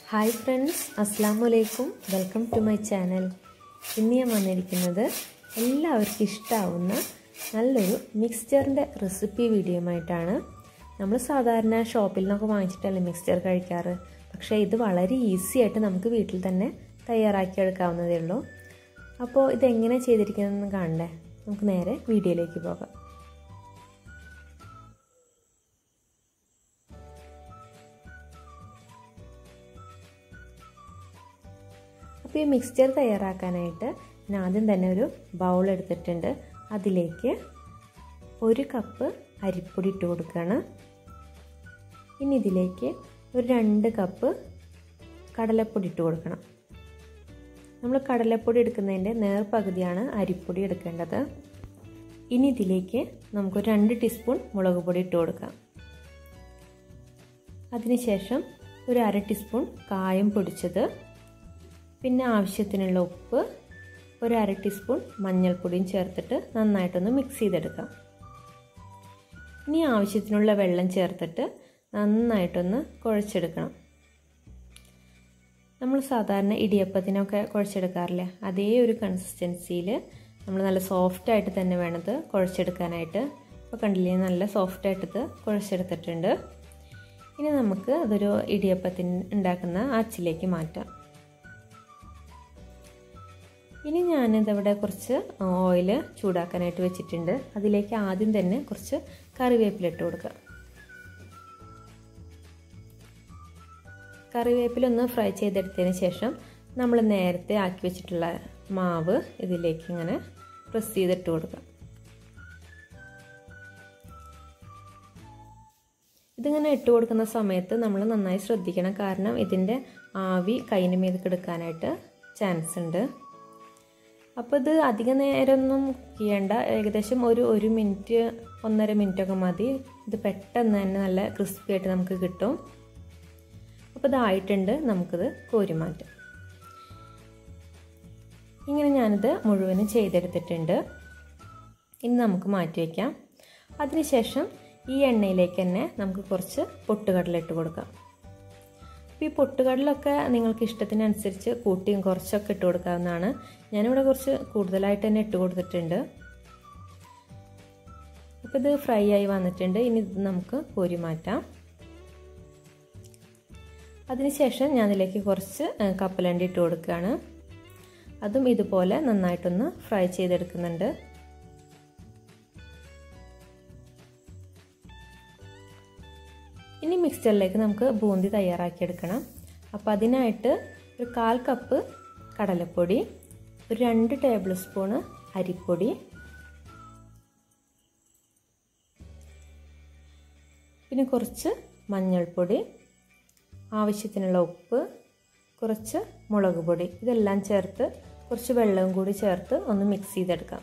hi friends അസ്സാം വലൈക്കും welcome to my channel ഇന്ന് ഞാൻ വന്നിരിക്കുന്നത് എല്ലാവർക്കും ഇഷ്ടമാവുന്ന നല്ലൊരു മിക്സ്ചറിൻ്റെ റെസിപ്പി വീഡിയോയുമായിട്ടാണ് നമ്മൾ സാധാരണ ഷോപ്പിൽ നിന്നൊക്കെ വാങ്ങിച്ചിട്ടല്ലേ മിക്സ്ചർ കഴിക്കാറ് പക്ഷേ ഇത് വളരെ ഈസി ആയിട്ട് നമുക്ക് വീട്ടിൽ തന്നെ തയ്യാറാക്കിയെടുക്കാവുന്നതേ ഉള്ളൂ അപ്പോൾ ഇതെങ്ങനെ ചെയ്തിരിക്കുന്നതെന്ന് കാണണ്ടേ നമുക്ക് നേരെ വീഡിയോയിലേക്ക് പോകാം അപ്പോൾ ഈ മിക്സ്ചർ തയ്യാറാക്കാനായിട്ട് ഞാൻ ആദ്യം തന്നെ ഒരു ബൗൾ എടുത്തിട്ടുണ്ട് അതിലേക്ക് ഒരു കപ്പ് അരിപ്പൊടി ഇട്ട് കൊടുക്കുകയാണ് ഇനി ഇതിലേക്ക് ഒരു രണ്ട് കപ്പ് കടലപ്പൊടി ഇട്ട് കൊടുക്കണം നമ്മൾ കടലപ്പൊടി എടുക്കുന്നതിൻ്റെ നേർപകുതിയാണ് അരിപ്പൊടി എടുക്കേണ്ടത് ഇനി ഇതിലേക്ക് നമുക്ക് രണ്ട് ടീസ്പൂൺ മുളക് പൊടി ഇട്ട് കൊടുക്കാം അതിനുശേഷം ഒരു അര ടീസ്പൂൺ കായം പൊടിച്ചത് പിന്നെ ആവശ്യത്തിനുള്ള ഉപ്പ് ഒരു അര ടീസ്പൂൺ മഞ്ഞൾപ്പൊടിയും ചേർത്തിട്ട് നന്നായിട്ടൊന്ന് മിക്സ് ചെയ്തെടുക്കാം ഇനി ആവശ്യത്തിനുള്ള വെള്ളം ചേർത്തിട്ട് നന്നായിട്ടൊന്ന് കുഴച്ചെടുക്കണം നമ്മൾ സാധാരണ ഇടിയപ്പത്തിനൊക്കെ കുഴച്ചെടുക്കാറില്ലേ അതേ ഒരു കൺസിസ്റ്റൻസിയിൽ നമ്മൾ നല്ല സോഫ്റ്റായിട്ട് തന്നെ വേണത് കുഴച്ചെടുക്കാനായിട്ട് ഇപ്പോൾ കണ്ടില്ലേ നല്ല സോഫ്റ്റായിട്ട് ഇത് കുഴച്ചെടുത്തിട്ടുണ്ട് ഇനി നമുക്ക് അതൊരു ഇടിയപ്പത്തിന് ഉണ്ടാക്കുന്ന അച്ചിലേക്ക് മാറ്റാം ഇനി ഞാനിതവിടെ കുറച്ച് ഓയിൽ ചൂടാക്കാനായിട്ട് വെച്ചിട്ടുണ്ട് അതിലേക്ക് ആദ്യം തന്നെ കുറച്ച് കറിവേപ്പില ഇട്ട് കൊടുക്കുക കറിവേപ്പില ഒന്ന് ഫ്രൈ ചെയ്തെടുത്തതിന് ശേഷം നമ്മൾ നേരത്തെ ആക്കി വെച്ചിട്ടുള്ള മാവ് ഇതിലേക്ക് ഇങ്ങനെ പ്രസ് ചെയ്തിട്ട് കൊടുക്കുക ഇതിങ്ങനെ ഇട്ട് കൊടുക്കുന്ന സമയത്ത് നമ്മൾ നന്നായി ശ്രദ്ധിക്കണം കാരണം ഇതിൻ്റെ ആവി കൈന് മീത് എടുക്കാനായിട്ട് ചാൻസ് ഉണ്ട് അപ്പോൾ ഇത് അധിക നേരമൊന്നും ചെയ്യേണ്ട ഏകദേശം ഒരു ഒരു മിനിറ്റ് ഒന്നര മിനിറ്റൊക്കെ മതി ഇത് പെട്ടെന്ന് തന്നെ നല്ല ക്രിസ്പി ആയിട്ട് നമുക്ക് കിട്ടും അപ്പോൾ ഇതായിട്ടുണ്ട് നമുക്കിത് കോരി മാറ്റാം ഇങ്ങനെ ഞാനിത് മുഴുവനും ചെയ്തെടുത്തിട്ടുണ്ട് ഇനി നമുക്ക് മാറ്റി വയ്ക്കാം അതിനുശേഷം ഈ എണ്ണയിലേക്ക് തന്നെ നമുക്ക് കുറച്ച് പൊട്ടുകടല ഇട്ട് കൊടുക്കാം അപ്പോൾ ഈ പൊട്ടുകടലൊക്കെ നിങ്ങൾക്ക് ഇഷ്ടത്തിനനുസരിച്ച് കൂട്ടിയും കുറച്ചൊക്കെ ഇട്ട് കൊടുക്കാവുന്നതാണ് ഞാനിവിടെ കുറച്ച് കൂടുതലായിട്ട് തന്നെ ഇട്ട് കൊടുത്തിട്ടുണ്ട് അപ്പോൾ ഇത് ഫ്രൈ ആയി വന്നിട്ടുണ്ട് ഇനി ഇത് നമുക്ക് കോരി മാറ്റാം അതിനുശേഷം ഞാൻ അതിലേക്ക് കുറച്ച് കപ്പലണ്ടി ഇട്ട് കൊടുക്കുകയാണ് അതും ഇതുപോലെ നന്നായിട്ടൊന്ന് ഫ്രൈ ചെയ്തെടുക്കുന്നുണ്ട് ഇനി മിക്സ്ചറിലേക്ക് നമുക്ക് ബൂന്തി തയ്യാറാക്കിയെടുക്കണം അപ്പോൾ അതിനായിട്ട് ഒരു കാൽ കപ്പ് കടലപ്പൊടി ഒരു രണ്ട് ടേബിൾ സ്പൂണ് അരിപ്പൊടി പിന്നെ കുറച്ച് മഞ്ഞൾപ്പൊടി ആവശ്യത്തിനുള്ള ഉപ്പ് കുറച്ച് മുളക് പൊടി ഇതെല്ലാം ചേർത്ത് കുറച്ച് വെള്ളവും കൂടി ചേർത്ത് ഒന്ന് മിക്സ് ചെയ്തെടുക്കാം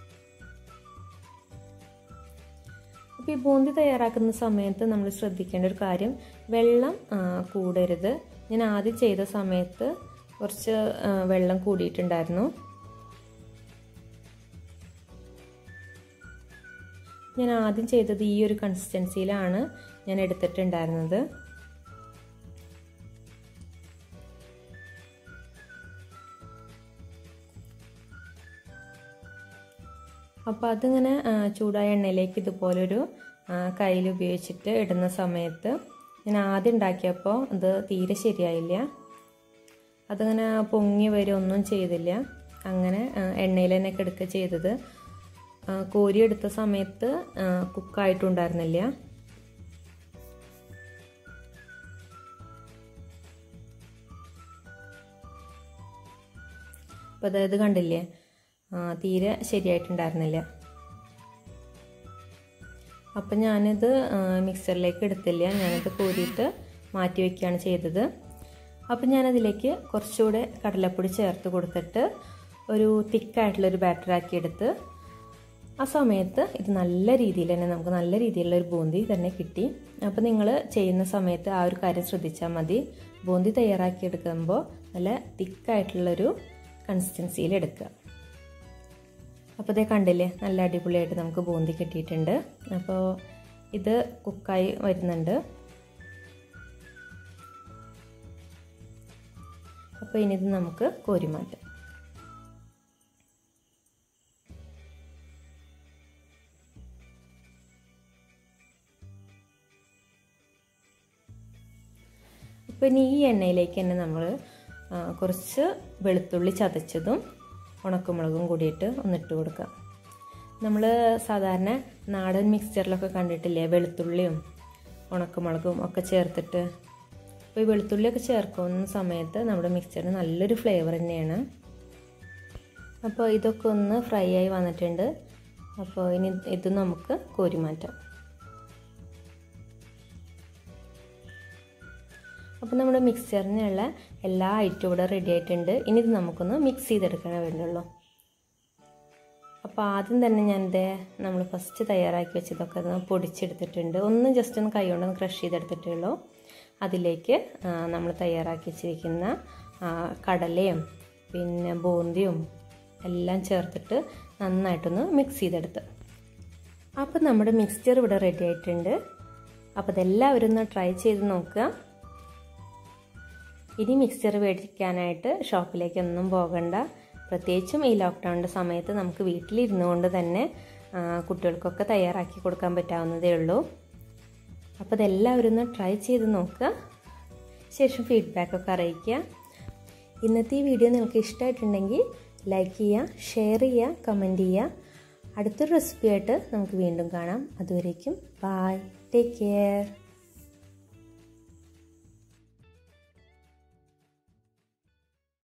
അപ്പോൾ ഈ ബൂന്തി തയ്യാറാക്കുന്ന സമയത്ത് നമ്മൾ ശ്രദ്ധിക്കേണ്ട ഒരു കാര്യം വെള്ളം കൂടരുത് ഞാൻ ആദ്യം ചെയ്ത സമയത്ത് കുറച്ച് വെള്ളം കൂടിയിട്ടുണ്ടായിരുന്നു ഞാൻ ആദ്യം ചെയ്തത് ഈ ഒരു കൺസിസ്റ്റൻസിയിലാണ് ഞാൻ എടുത്തിട്ടുണ്ടായിരുന്നത് അപ്പോൾ അതിങ്ങനെ ചൂടായ എണ്ണയിലേക്ക് ഇതുപോലൊരു കയ്യിൽ ഉപയോഗിച്ചിട്ട് ഇടുന്ന സമയത്ത് ഞാൻ ആദ്യം ഉണ്ടാക്കിയപ്പോൾ അത് തീരെ ശരിയായില്ല അതിങ്ങനെ പൊങ്ങി വരും ഒന്നും ചെയ്തില്ല അങ്ങനെ എണ്ണയിൽ തന്നെ കിടക്കുക ചെയ്തത് കോരി എടുത്ത സമയത്ത് കുക്കായിട്ടുണ്ടായിരുന്നില്ല അപ്പോൾ അതായത് കണ്ടില്ലേ തീരെ ശരിയായിട്ടുണ്ടായിരുന്നില്ല അപ്പം ഞാനിത് മിക്സറിലേക്ക് എടുത്തില്ല ഞാനിത് കോരിയിട്ട് മാറ്റി വയ്ക്കുകയാണ് ചെയ്തത് അപ്പം ഞാനതിലേക്ക് കുറച്ചുകൂടെ കടലപ്പൊടി ചേർത്ത് കൊടുത്തിട്ട് ഒരു തിക്കായിട്ടുള്ളൊരു ബാറ്ററാക്കി എടുത്ത് ആ സമയത്ത് ഇത് നല്ല രീതിയിൽ തന്നെ നമുക്ക് നല്ല രീതിയിലുള്ള ഒരു ബൂന്തി തന്നെ കിട്ടി അപ്പോൾ നിങ്ങൾ ചെയ്യുന്ന സമയത്ത് ആ ഒരു കാര്യം ശ്രദ്ധിച്ചാൽ മതി ബൂന്തി തയ്യാറാക്കി എടുക്കുമ്പോൾ നല്ല തിക്കായിട്ടുള്ളൊരു കൺസിസ്റ്റൻസിയിൽ എടുക്കുക അപ്പോൾ ഇതേ കണ്ടില്ലേ നല്ല അടിപൊളിയായിട്ട് നമുക്ക് ബൂന്തി കിട്ടിയിട്ടുണ്ട് അപ്പോൾ ഇത് കുക്കായി വരുന്നുണ്ട് അപ്പോൾ ഇനി ഇത് നമുക്ക് കോരി മാറ്റാം അപ്പോൾ ഇനി ഈ എണ്ണയിലേക്ക് തന്നെ നമ്മൾ കുറച്ച് വെളുത്തുള്ളി ചതച്ചതും ഉണക്കമുളകും കൂടിയിട്ട് ഒന്നിട്ട് കൊടുക്കാം നമ്മൾ സാധാരണ നാടൻ മിക്സ്ചറിലൊക്കെ കണ്ടിട്ടില്ലേ വെളുത്തുള്ളിയും ഉണക്കമുളകും ഒക്കെ ചേർത്തിട്ട് അപ്പോൾ ഈ വെളുത്തുള്ളിയൊക്കെ ചേർക്കുന്ന സമയത്ത് നമ്മുടെ മിക്സ്ചറിന് നല്ലൊരു ഫ്ലേവർ തന്നെയാണ് അപ്പോൾ ഇതൊക്കെ ഒന്ന് ഫ്രൈ ആയി വന്നിട്ടുണ്ട് അപ്പോൾ ഇനി ഇത് നമുക്ക് കോരി മാറ്റാം അപ്പോൾ നമ്മുടെ മിക്സ്ചറിനുള്ള എല്ലാ ഐറ്റവും ഇവിടെ റെഡി ആയിട്ടുണ്ട് ഇനി ഇത് നമുക്കൊന്ന് മിക്സ് ചെയ്തെടുക്കാൻ വേണ്ടുള്ളൂ അപ്പോൾ ആദ്യം തന്നെ ഞാനിത് നമ്മൾ ഫസ്റ്റ് തയ്യാറാക്കി വെച്ചതൊക്കെ ഒന്ന് പൊടിച്ചെടുത്തിട്ടുണ്ട് ഒന്ന് ജസ്റ്റ് ഒന്ന് കൈ കൊണ്ടൊന്ന് ക്രഷ് ചെയ്തെടുത്തിട്ടുള്ളൂ അതിലേക്ക് നമ്മൾ തയ്യാറാക്കി വെച്ചിരിക്കുന്ന കടലയും പിന്നെ ബൂന്തിയും എല്ലാം ചേർത്തിട്ട് നന്നായിട്ടൊന്ന് മിക്സ് ചെയ്തെടുത്ത് അപ്പോൾ നമ്മുടെ മിക്സ്ചർ ഇവിടെ റെഡി ആയിട്ടുണ്ട് അപ്പോൾ ഇതെല്ലാവരും ഒന്ന് ട്രൈ ചെയ്ത് നോക്കുക ഇനി മിക്സ്ചർ മേടിക്കാനായിട്ട് ഷോപ്പിലേക്കൊന്നും പോകണ്ട പ്രത്യേകിച്ചും ഈ ലോക്ക്ഡൗണിൻ്റെ സമയത്ത് നമുക്ക് വീട്ടിലിരുന്നു കൊണ്ട് തന്നെ കുട്ടികൾക്കൊക്കെ തയ്യാറാക്കി കൊടുക്കാൻ പറ്റാവുന്നതേ ഉള്ളൂ അപ്പോൾ ഇതെല്ലാവരും ഒന്ന് ട്രൈ ചെയ്ത് നോക്കുക ശേഷം ഫീഡ്ബാക്കൊക്കെ അറിയിക്കുക ഇന്നത്തെ ഈ വീഡിയോ നിങ്ങൾക്ക് ഇഷ്ടമായിട്ടുണ്ടെങ്കിൽ ലൈക്ക് ചെയ്യുക ഷെയർ ചെയ്യുക കമൻറ്റ് ചെയ്യുക അടുത്തൊരു റെസിപ്പി ആയിട്ട് നമുക്ക് വീണ്ടും കാണാം അതുവരേക്കും ബായ് ടേക്ക് കെയർ